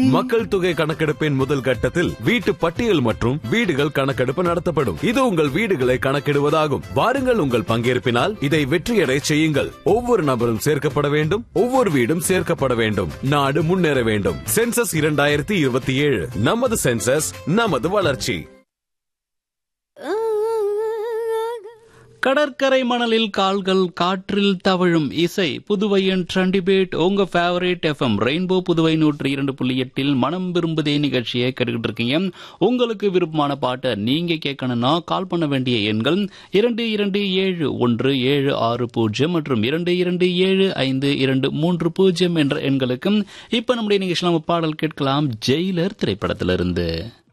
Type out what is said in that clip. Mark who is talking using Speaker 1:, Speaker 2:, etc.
Speaker 1: மக்கள் தொகை கணக்கெடுப்பின் முதல் கட்டத்தில் வீட்டு பட்டியல் மற்றும் வீடுகள் கணக்கெடுப்பு நடத்தப்படும் இது உங்கள் வீடுகளை கணக்கிடுவதாகும் வாருங்கள் உங்கள் பங்கேற்பினால் இதை வெற்றியடை செய்யுங்கள் ஒவ்வொரு நபரும் சேர்க்கப்பட வேண்டும் ஒவ்வொரு வீடும் சேர்க்கப்பட வேண்டும் நாடு முன்னேற வேண்டும் சென்சஸ் இரண்டாயிரத்தி இருபத்தி ஏழு நமது சென்சஸ் நமது வளர்ச்சி
Speaker 2: கடற்கரை மணலில் கால்கள் காற்றில் தவழும் இசை புதுவையின் ட்ரெண்டிபேட் உங்க ஃபேவரேட் எஃப்எம் ரெயின்போ புதுவை நூற்றி இரண்டு புள்ளி எட்டில் மனம் விரும்புதே நிகழ்ச்சியை கேட்டுக்கிட்டு இருக்கீங்க உங்களுக்கு விருப்பமான பாட்டை நீங்க கேட்கணும்னா கால் பண்ண வேண்டிய எண்கள் இரண்டு இரண்டு ஏழு ஒன்று ஏழு ஆறு பூஜ்ஜியம் மற்றும் இரண்டு இரண்டு ஏழு ஐந்து இரண்டு மூன்று பூஜ்ஜியம் என்ற எண்களுக்கும் இப்ப நம்முடைய நிகழ்ச்சியில் நம்ம பாடல் கேட்கலாம் ஜெயிலர் திரைப்படத்திலிருந்து